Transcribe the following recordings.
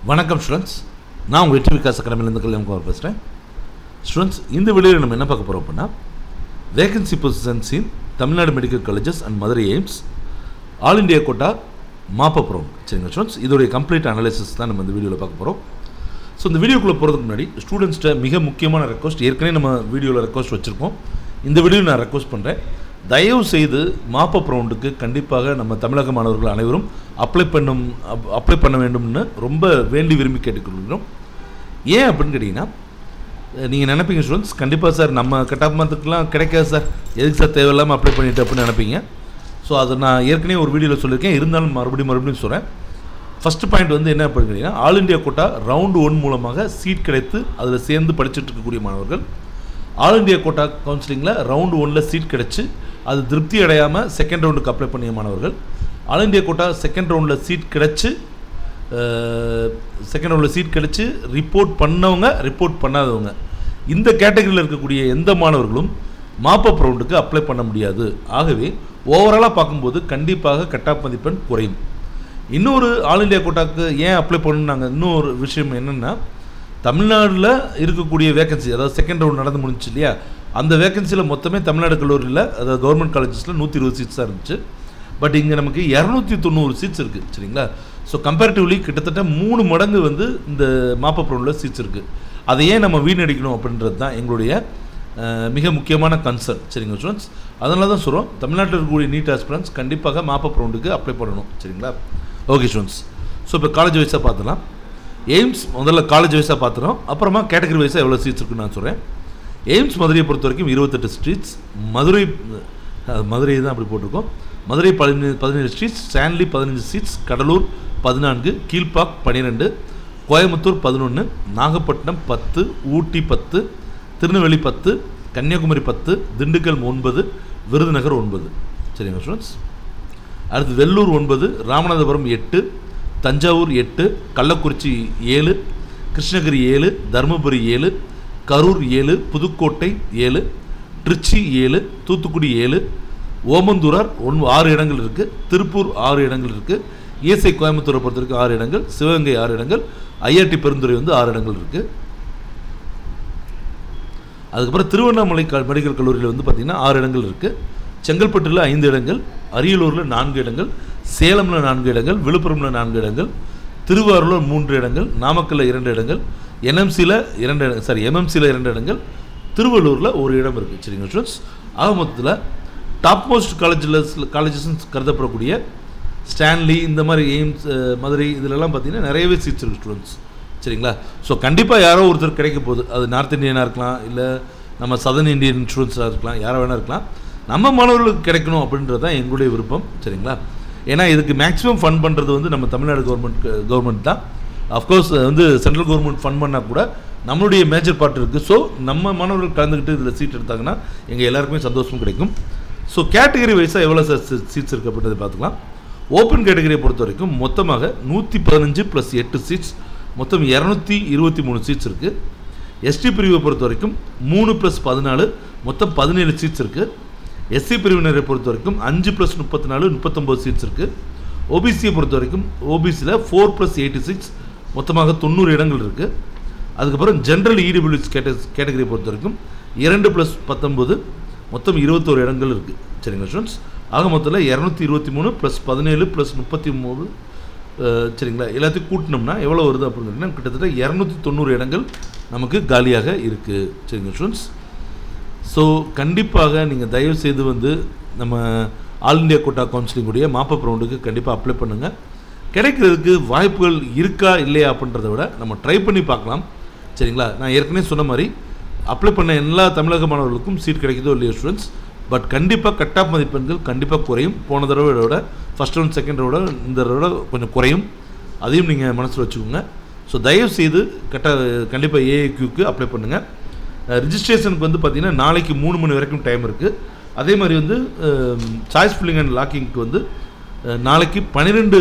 வணக்கம் ஸ்டூடெண்ட்ஸ் நான் உங்கள் வெற்றி விகாஸ் அகாடமிலேருந்து கல்யாணம் பேசுகிறேன் ஸ்டூடெண்ட்ஸ் இந்த வீடியோவில் நம்ம என்ன பார்க்க போகிறோம் அப்படின்னா vacancy positions in Tamil Nadu medical colleges and Madurai AIIMS all India quota மாப்பப்புறம் சரிங்க ஸ்டூடெண்ட்ஸ் இதோடைய கம்ப்ளீட் அனாலிசிஸ் தான் நம்ம இந்த வீடியோவில் பார்க்க போகிறோம் ஸோ இந்த வீடியோக்குள்ளே போகிறதுக்கு முன்னாடி ஸ்டூடெண்ட்ஸ்கிட்ட மிக முக்கியமான ரெக்வஸ்ட் ஏற்கனவே நம்ம வீடியோவில் ரெக்வஸ்ட் வச்சுருக்கோம் இந்த வீடியோ நான் ரெக்வஸ்ட் பண்ணுறேன் தயவு செய்து மாப்பப் ரவுண்டுக்கு கண்டிப்பாக நம்ம தமிழக மாணவர்கள் அனைவரும் அப்ளை பண்ணும் அப்ளை பண்ண வேண்டும்னு ரொம்ப வேண்டி விரும்பி கேட்டுக்கொள்கிறோம் ஏன் அப்படின்னு கேட்டிங்கன்னா நீங்கள் நினைப்பீங்க ஸ்டூடெண்ட்ஸ் கண்டிப்பாக சார் நம்ம கட்டாப் மந்தத்துக்குலாம் கிடைக்காது சார் எதுக்கு சார் தேவையில்லாமல் அப்ளை பண்ணிட்டு அப்படின்னு நினைப்பீங்க ஸோ அதை நான் ஏற்கனவே ஒரு வீடியோவில் சொல்லியிருக்கேன் இருந்தாலும் மறுபடியும் மறுபடியும் சொல்கிறேன் ஃபஸ்ட்டு பாயிண்ட் வந்து என்ன அப்படின்னு கேட்டிங்கன்னா all India quota round one மூலமாக சீட் கிடைத்து அதில் சேர்ந்து படிச்சுட்டு இருக்கக்கூடிய மாணவர்கள் ஆல் இண்டியா கோட்டா கவுன்சிலிங்கில் ரவுண்டு ஒனில் சீட் கிடச்சி அது திருப்தி அடையாமல் செகண்ட் ரவுண்டுக்கு அப்ளை பண்ணிய மாணவர்கள் ஆல் இண்டியா கோட்டா செகண்ட் ரவுண்டில் சீட் கிடச்சி செகண்ட் ரவுண்டில் சீட் கிடச்சி ரிப்போர்ட் பண்ணவங்க ரிப்போர்ட் பண்ணாதவங்க இந்த கேட்டகரியில் இருக்கக்கூடிய எந்த மாணவர்களும் மாப்பப் ரவுண்டுக்கு அப்ளை பண்ண முடியாது ஆகவே ஓவராலாக பார்க்கும்போது கண்டிப்பாக கட்டாப் மதிப்பெண் குறையும் இன்னொரு ஆல் இண்டியா கோட்டாக்கு ஏன் அப்ளை பண்ணணும் நாங்கள் இன்னொரு விஷயம் என்னென்னா தமிழ்நாட்டில் இருக்கக்கூடிய வேகன்சி அதாவது செகண்ட் ரவுண்ட் நடந்து முடிஞ்சு இல்லையா அந்த வேகன்சியில் மொத்தமே தமிழ்நாடு கல்லூரியில் அதாவது கவர்மெண்ட் காலேஜஸில் நூற்றி இருபது சீட்ஸ் தான் இருந்துச்சு பட் இங்கே நமக்கு இரநூத்தி தொண்ணூறு சீட்ஸ் இருக்குது சரிங்களா ஸோ கம்பேரிட்டிவ்லி கிட்டத்தட்ட மூணு மடங்கு வந்து இந்த மாப்பப் ரவுண்டில் சீட்ஸ் இருக்குது அதை ஏன் நம்ம வீணடிக்கணும் அப்படின்றது தான் எங்களுடைய மிக முக்கியமான கன்சர்ன் சரிங்க ஸ்டூடெண்ட்ஸ் அதனால தான் சொல்கிறோம் தமிழ்நாட்டில் இருக்கக்கூடிய நீட் ஆஸ்பிரன்ஸ் கண்டிப்பாக மாப்பப் ரவுண்டுக்கு அப்ளை பண்ணணும் சரிங்களா ஓகே ஸ்டூடெண்ட்ஸ் ஸோ இப்போ காலேஜ் வைஸாக பார்த்துலாம் எய்ம்ஸ் முதல்ல காலேஜ் வைஸாக பார்த்துறோம் அப்புறமா கேட்டகரி வைஸாக எவ்வளோ சீட்ஸ் இருக்குன்னு நான் சொல்கிறேன் எய்ம்ஸ் மதுரையை பொறுத்த வரைக்கும் இருபத்தெட்டு ஸ்ட்ரீட்ஸ் மதுரை மதுரை தான் அப்படி போட்டிருக்கோம் மதுரை பதினேழு பதினேழு ஸ்ட்ரீட்ஸ் ஸ்டான்லி பதினஞ்சு சீட்ஸ் கடலூர் பதினான்கு கீழ்பாக் பன்னிரெண்டு கோயம்புத்தூர் பதினொன்று நாகப்பட்டினம் பத்து ஊட்டி பத்து திருநெல்வேலி பத்து கன்னியாகுமரி பத்து திண்டுக்கல் ஒன்பது விருதுநகர் ஒன்பது சரிங்க ஸ்டூடெண்ட்ஸ் அடுத்து வெள்ளூர் ஒன்பது ராமநாதபுரம் எட்டு தஞ்சாவூர் எட்டு கள்ளக்குறிச்சி ஏழு கிருஷ்ணகிரி ஏழு தருமபுரி ஏழு கரூர் ஏழு புதுக்கோட்டை ஏழு திருச்சி ஏழு தூத்துக்குடி ஏழு ஓமந்தூரார் ஒன் ஆறு இடங்கள் இருக்குது திருப்பூர் ஆறு இடங்கள் இருக்குது இஎஸ்ஐ கோயம்புத்தூரை பொறுத்த வரைக்கும் ஆறு இடங்கள் சிவகங்கை ஆறு இடங்கள் ஐஆர்டி பெருந்துறை வந்து ஆறு இடங்கள் இருக்குது அதுக்கப்புறம் திருவண்ணாமலை க மெடிக்கல் கல்லூரியில் வந்து பார்த்திங்கன்னா ஆறு இடங்கள் இருக்குது செங்கல்பட்டில் ஐந்து இடங்கள் அரியலூரில் நான்கு இடங்கள் சேலமில் நான்கு இடங்கள் விழுப்புரமில் நான்கு இடங்கள் திருவாரூரில் மூன்று இடங்கள் நாமக்கல்லில் இரண்டு இடங்கள் என்எம்சியில் இரண்டு இடம் சாரி எம்எம்சியில் இரண்டு இடங்கள் திருவள்ளூரில் ஒரு இடம் இருக்குது சரிங்க ஸ்டூடெண்ட்ஸ் ஆக மொத்தத்தில் டாப் மோஸ்ட் காலேஜில் காலேஜஸ்ன்னு கருதப்படக்கூடிய ஸ்டான்லி இந்த மாதிரி எய்ம்ஸ் மதுரை இதிலெல்லாம் பார்த்தீங்கன்னா நிறையவே சீட்ஸ் இருக்குது ஸ்டூடெண்ட்ஸ் சரிங்களா ஸோ கண்டிப்பாக யாரோ ஒருத்தர் கிடைக்க போகுது அது நார்த் இந்தியனாக இருக்கலாம் இல்லை நம்ம சதர்ன் இந்தியன் ஸ்டூடெண்ட்ஸாக இருக்கலாம் யாரோ வேணா இருக்கலாம் நம்ம மாணவர்களுக்கு கிடைக்கணும் அப்படின்றது தான் எங்களுடைய விருப்பம் சரிங்களா ஏன்னா இதுக்கு மேக்ஸிமம் ஃபண்ட் பண்ணுறது வந்து நம்ம தமிழ்நாடு கவர்மெண்ட் கவர்மெண்ட் தான் அஃப்கோர்ஸ் வந்து சென்ட்ரல் கவர்மெண்ட் ஃபண்ட் பண்ணால் கூட நம்மளுடைய மேஜர் பார்ட் இருக்குது ஸோ நம்ம மாணவர்கள் கலந்துக்கிட்டு இதில் சீட் எடுத்தாங்கன்னா எங்கள் எல்லாருக்குமே சந்தோஷம் கிடைக்கும் ஸோ கேட்டகரி வைஸாக எவ்வளோ சார் சீட்ஸ் இருக்குது அப்படின்றத பார்த்துக்கலாம் ஓப்பன் கேட்டகரியை பொறுத்த வரைக்கும் மொத்தமாக நூற்றி பதினஞ்சு ப்ளஸ் எட்டு சீட்ஸ் மொத்தம் இரநூத்தி இருபத்தி மூணு சீட்ஸ் இருக்குது எஸ்டி பிரிவை பொறுத்த வரைக்கும் மூணு ப்ளஸ் பதினாலு மொத்தம் பதினேழு சீட்ஸ் இருக்குது எஸ்சி பிரிவினரை பொறுத்த வரைக்கும் அஞ்சு ப்ளஸ் முப்பத்தி நாலு முப்பத்தொம்போது சீட்ஸ் இருக்குது ஓபிசியை பொறுத்த வரைக்கும் ஓபிசியில் ஃபோர் ப்ளஸ் எயிட்டி சிக்ஸ் மொத்தமாக தொண்ணூறு இடங்கள் இருக்குது அதுக்கப்புறம் ஜென்ரல் இடபிள்யூஎஸ் கேட்ட கேட்டகரியை பொறுத்த வரைக்கும் இரண்டு ப்ளஸ் பத்தொம்பது மொத்தம் இருபத்தோரு இடங்கள் இருக்குது சரிங்களா ஸ்டூடெண்ட்ஸ் ஆக மொத்தத்தில் இரநூத்தி இருபத்தி மூணு ப்ளஸ் பதினேழு ப்ளஸ் முப்பத்தி மூணு சரிங்களா எல்லாத்தையும் கூட்டினோம்னா எவ்வளோ வருது அப்படின்னு கேட்டிங்கன்னா கிட்டத்தட்ட இரநூத்தி தொண்ணூறு இடங்கள் நமக்கு காலியாக இருக்குது சரிங்க ஸ்டூடெண்ட்ஸ் ஸோ கண்டிப்பாக நீங்கள் தயவு செய்து வந்து நம்ம ஆல் இண்டியா கோட்டா கவுன்சிலிங்குடைய மாப்பப் ரவுண்டுக்கு கண்டிப்பாக அப்ளை பண்ணுங்கள் கிடைக்கிறதுக்கு வாய்ப்புகள் இருக்கா இல்லையா அப்படின்றத விட நம்ம ட்ரை பண்ணி பார்க்கலாம் சரிங்களா நான் ஏற்கனவே சொன்ன மாதிரி அப்ளை பண்ண எல்லா தமிழக மாணவர்களுக்கும் சீட் கிடைக்குதோ இல்லையோ ஸ்டூடெண்ட்ஸ் பட் கண்டிப்பாக கட் ஆஃப் மதிப்பெண்கள் கண்டிப்பாக குறையும் போன தடவையோட ஃபஸ்ட் ரவுண்ட் செகண்ட் ரவுட இந்த தடவை கொஞ்சம் குறையும் அதையும் நீங்கள் மனசில் வச்சுக்கோங்க ஸோ தயவு செய்து கரெக்டாக கண்டிப்பாக ஏஏக்யூக்கு அப்ளை பண்ணுங்கள் ரிஜிஸ்ட்ரேஷனுக்கு வந்து பார்த்திங்கன்னா நாளைக்கு மூணு மணி வரைக்கும் டைம் இருக்குது அதே மாதிரி வந்து சாய்ஸ் ஃபில்லிங் அண்ட் லாக்கிங்க்கு வந்து நாளைக்கு பன்னிரெண்டு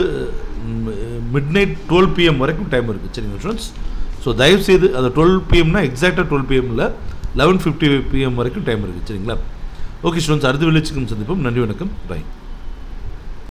மிட் நைட் டுவெல் பிஎம் வரைக்கும் டைம் இருக்குது சரிங்க ஸ்டூடெண்ட்ஸ் ஸோ தயவுசெய்து அது டுவெல் பிஎம்னா எக்ஸாக்டாக டுவெல் பிஎம்மில் லெவன் ஃபிஃப்டி பிஎம் வரைக்கும் டைம் இருக்குது சரிங்களா ஓகே ஸ்டூடெண்ட்ஸ் அடுத்த வெளிச்சுக்கும் சந்திப்போம் நன்றி வணக்கம் பை